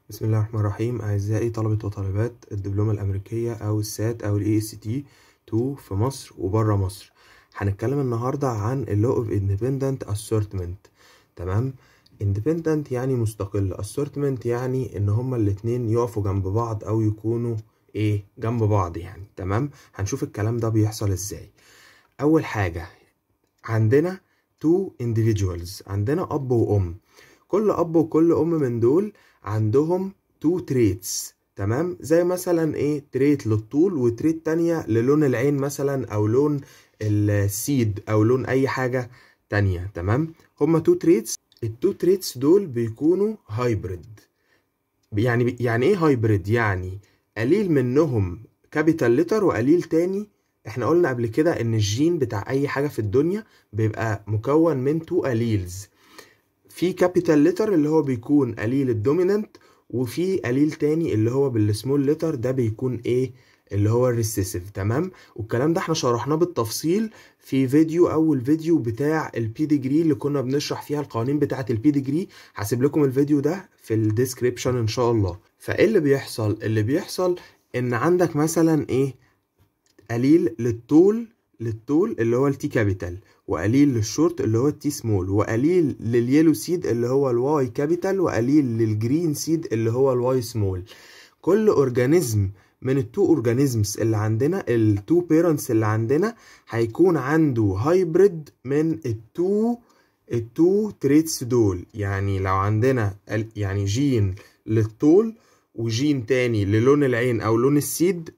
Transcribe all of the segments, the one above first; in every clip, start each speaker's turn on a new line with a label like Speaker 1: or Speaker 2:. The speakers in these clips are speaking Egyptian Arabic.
Speaker 1: بسم الله الرحمن الرحيم أعزائي طلبة وطالبات الدبلومة الأمريكية أو السات أو ال AST 2 في مصر وبره مصر هنتكلم النهاردة عن ال Law of Independent Assortment تمام Independent يعني مستقل Assortment يعني إن هما الاتنين يقفوا جنب بعض أو يكونوا إيه جنب بعض يعني تمام هنشوف الكلام ده بيحصل إزاي أول حاجة عندنا two individuals عندنا أب وأم كل أب وكل أم من دول عندهم تو تريتس تمام زي مثلا ايه تريت للطول وتريت تانية للون العين مثلا او لون السيد او لون اي حاجة تانية تمام هما تو تريتس التو تريتس دول بيكونوا هايبريد يعني يعني ايه هايبريد يعني قليل منهم كابيتال لتر وقليل تاني احنا قلنا قبل كده ان الجين بتاع اي حاجة في الدنيا بيبقى مكون من تو قليلز في كابيتال لتر اللي هو بيكون قليل الدومينانت وفي قليل تاني اللي هو بالسمول لتر ده بيكون ايه اللي هو الريسيسيف تمام والكلام ده احنا شرحناه بالتفصيل في فيديو اول فيديو بتاع البي ديجري اللي كنا بنشرح فيها القوانين بتاعه البي ديجري هسيب لكم الفيديو ده في الديسكريبشن ان شاء الله فايه اللي بيحصل اللي بيحصل ان عندك مثلا ايه قليل للطول للطول اللي هو التي كابيتال وقليل للشورت اللي هو التي سمول وقليل لليلو سيد اللي هو الواي كابيتال وقليل للجرين سيد اللي هو الواي سمول كل اورجانيزم من التو اورجانيزمز اللي عندنا التو بيرنتس اللي عندنا هيكون عنده هايبريد من التو التو تريتس دول يعني لو عندنا يعني جين للطول وجين تاني للون العين او لون السيد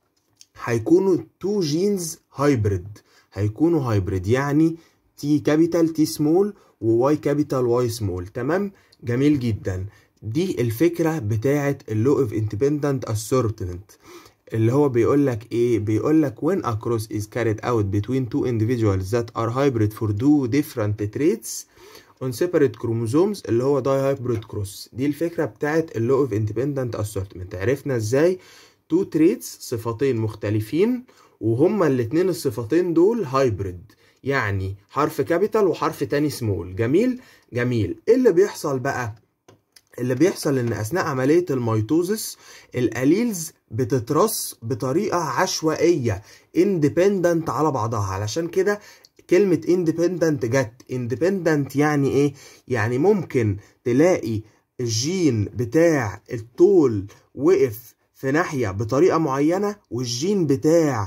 Speaker 1: هيكونوا تو جينز هايبريد هيكونوا هايبريد يعني تي كابيتال تي سمول وواي كابيتال واي سمول تمام جميل جدا دي الفكره بتاعه اللو اوف اندبندنت اسورتمنت اللي هو بيقول لك ايه بيقول لك when a cross is carried out between two individuals that are hybrid for two different traits on separate chromosomes اللي هو داي hybrid cross دي الفكره بتاعه اللو اوف اندبندنت اسورتمنت عرفنا ازاي تو تريتس صفتين مختلفين وهما الاتنين الصفتين دول هايبريد يعني حرف كابيتال وحرف تاني سمول جميل جميل ايه اللي بيحصل بقى اللي بيحصل ان اثناء عمليه الميتوزس الاليلز بتترص بطريقه عشوائيه اندبندنت على بعضها علشان كده كلمة independent جت independent يعني ايه؟ يعني ممكن تلاقي الجين بتاع الطول وقف في ناحية بطريقة معينة والجين بتاع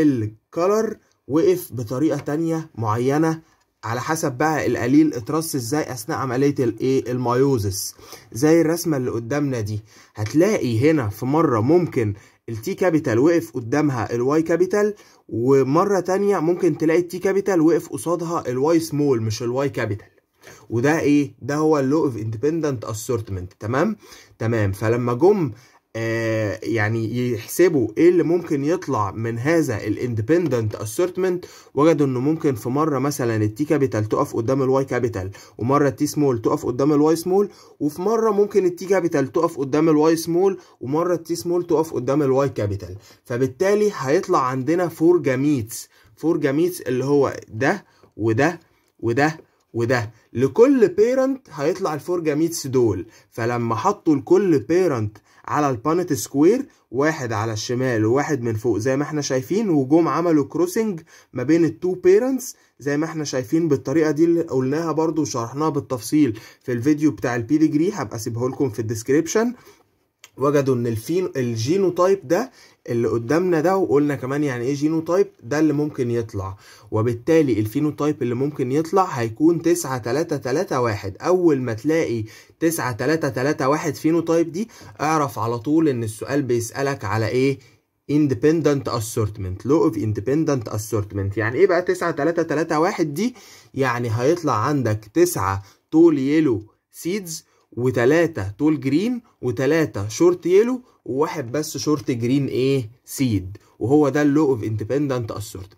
Speaker 1: الكلر وقف بطريقة تانية معينة على حسب بقى القليل اترص ازاي اثناء عملية الايه المايوزس زي الرسمة اللي قدامنا دي هتلاقي هنا في مرة ممكن التي كابيتال وقف قدامها الواي كابيتال ومرة تانية ممكن تلاقي التي كابيتال وقف قصادها الواي سمول مش الواي كابيتال وده ايه ده هو اللو اوف اندبندنت اسورتمنت تمام تمام فلما جم آه يعني يحسبوا ايه اللي ممكن يطلع من هذا الاندبندنت اسورتمنت وجدوا انه ممكن في مره مثلا التي كابيتال تقف قدام الواي كابيتال ومره التي سمول تقف قدام الواي سمول وفي مره ممكن التي كابيتال تقف قدام الواي سمول ومره التي سمول تقف قدام الواي كابيتال فبالتالي هيطلع عندنا فور جاميتس فور جاميتس اللي هو ده وده وده وده لكل بيرنت هيطلع الفور جاميتس دول فلما حطوا لكل بيرنت على البانت سكوير واحد على الشمال وواحد من فوق زي ما احنا شايفين وجم عملوا كروسنج ما بين التو بيرنتس زي ما احنا شايفين بالطريقه دي اللي قلناها برضو وشرحناها بالتفصيل في الفيديو بتاع البي ديجري هبقى اسيبه لكم في الديسكريبشن وجدوا ان الفين الجينوتايب ده اللي قدامنا ده وقلنا كمان يعني ايه جينوتايب ده اللي ممكن يطلع وبالتالي الفينوتايب اللي ممكن يطلع هيكون 9 3 3 1 اول ما تلاقي 9 3 3 1 فينوتايب دي اعرف على طول ان السؤال بيسألك على ايه independent assortment law of independent assortment يعني ايه بقى 9 3 3 1 دي يعني هيطلع عندك 9 طول يلو سيدز وتلاتة طول جرين وتلاتة شورت يلو وواحد بس شورت جرين ايه سيد وهو ده اللو اوف اندبندنت اسورتمنت